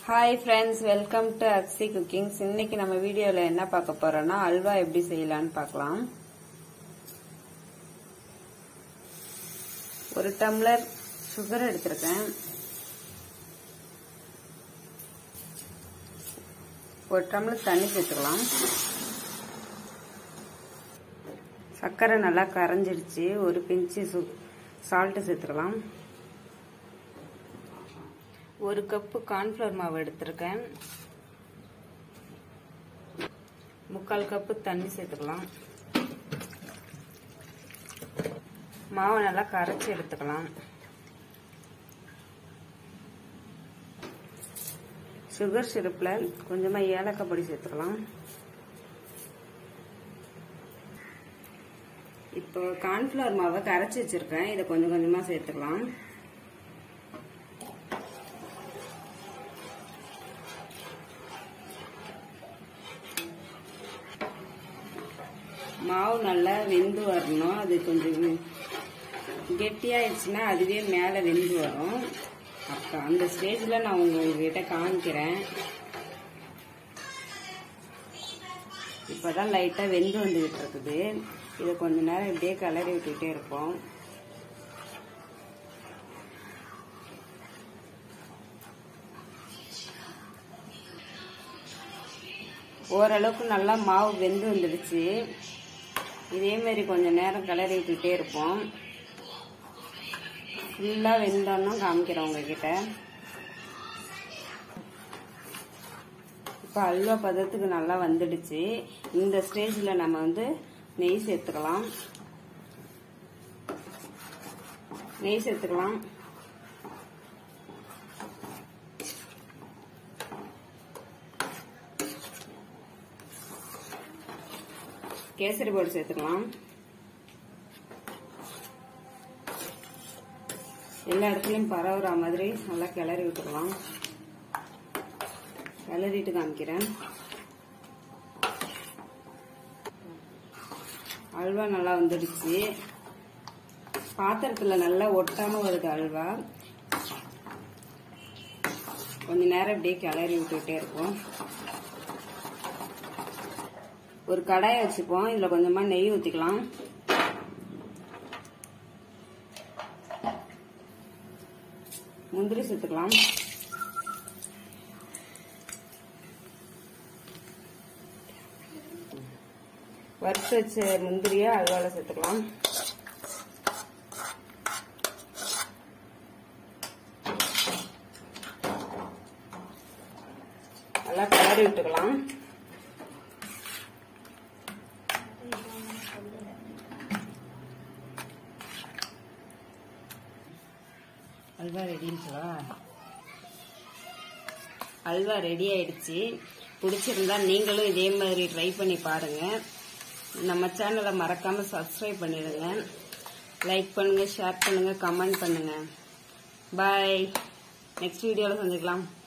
hi friends welcome to Akshi cookings இன்னைக்கு நம்ம வீடியோவில் என்ன பார்க்க போறோம்னா அல்வா எப்படி செய்யலாம்னு பார்க்கலாம் ஒரு டம்ளர் சுகர் எடுத்திருக்கேன் ஒரு டம்ளர் தண்ணி சேர்த்துக்கலாம் சர்க்கரை நல்லா கரைஞ்சிடுச்சு ஒரு பிஞ்சு சு சால்ட்டு சேர்த்துக்கலாம் ஒரு கப்பு கார்ன்ஃப்ளவர் மாவு எடுத்திருக்கேன் முக்கால் கப்பு தண்ணி சேர்த்துக்கலாம் மாவை நல்லா கரைச்சி எடுத்துக்கலாம் சுகர் சிரப்பில் கொஞ்சமாக ஏலக்காய் பொடி சேர்த்துக்கலாம் இப்போ கார்ன்ஃப்ளவர் மாவை கரைச்சி வச்சிருக்கேன் இதை கொஞ்சம் கொஞ்சமாக சேர்த்துக்கலாம் மாவு நல்லா வெந்து வரணும் அது கொஞ்சம் கெட்டியாயிடுச்சுன்னா அதுவே மேலே வெந்து வரும் அப்போ அந்த ஸ்டேஜில் நான் உங்ககிட்ட காமிக்கிறேன் இப்போதான் லைட்டாக வெந்து வந்துகிட்டு இருக்குது இதை கொஞ்ச நேரம் இப்படியே கலரி விட்டுக்கிட்டே இருப்போம் ஓரளவுக்கு நல்லா மாவு வெந்து வந்துடுச்சு இதே மாதிரி கொஞ்சம் நேரம் கிளறி விட்டுட்டே இருப்போம் ஃபுல்லாக வெந்தோன்னு காமிக்கிறேன் உங்ககிட்ட இப்போ அல்வா பதத்துக்கு நல்லா வந்துடுச்சு இந்த ஸ்டேஜில் நம்ம வந்து நெய் சேர்த்துக்கலாம் நெய் சேர்த்துக்கலாம் கேசரி பவுடர் சேர்த்துக்கலாம் எல்லா இடத்துலையும் பரவுற மாதிரி நல்லா கிளறி விட்டுக்கலாம் கிளறிட்டு காமிக்கிறேன் அல்வா நல்லா வந்துடுச்சு பாத்திரத்தில் நல்லா ஒட்டாம வருது அல்வா கொஞ்ச நேரம் இப்படியே கிளறி விட்டுக்கிட்டே இருக்கும் ஒரு கடாயை வச்சுப்போம் இதுல கொஞ்சமா நெய் ஊத்திக்கலாம் முந்திரி சேர்த்துக்கலாம் வறுத்து வச்ச முந்திரிய அல்வால சேர்த்துக்கலாம் நல்லா கிளறி விட்டுக்கலாம் அல்வா ரெடின்னு அல்வா ரெடி ஆயிடுச்சு பிடிச்சிருந்தா நீங்களும் இதே மாதிரி ட்ரை பண்ணி பாருங்க நம்ம சேனலை மறக்காம சப்ஸ்கிரைப் பண்ணிடுங்க லைக் பண்ணுங்க ஷேர் பண்ணுங்க கமெண்ட் பண்ணுங்க பாய் நெக்ஸ்ட் வீடியோவில் சந்திக்கலாம்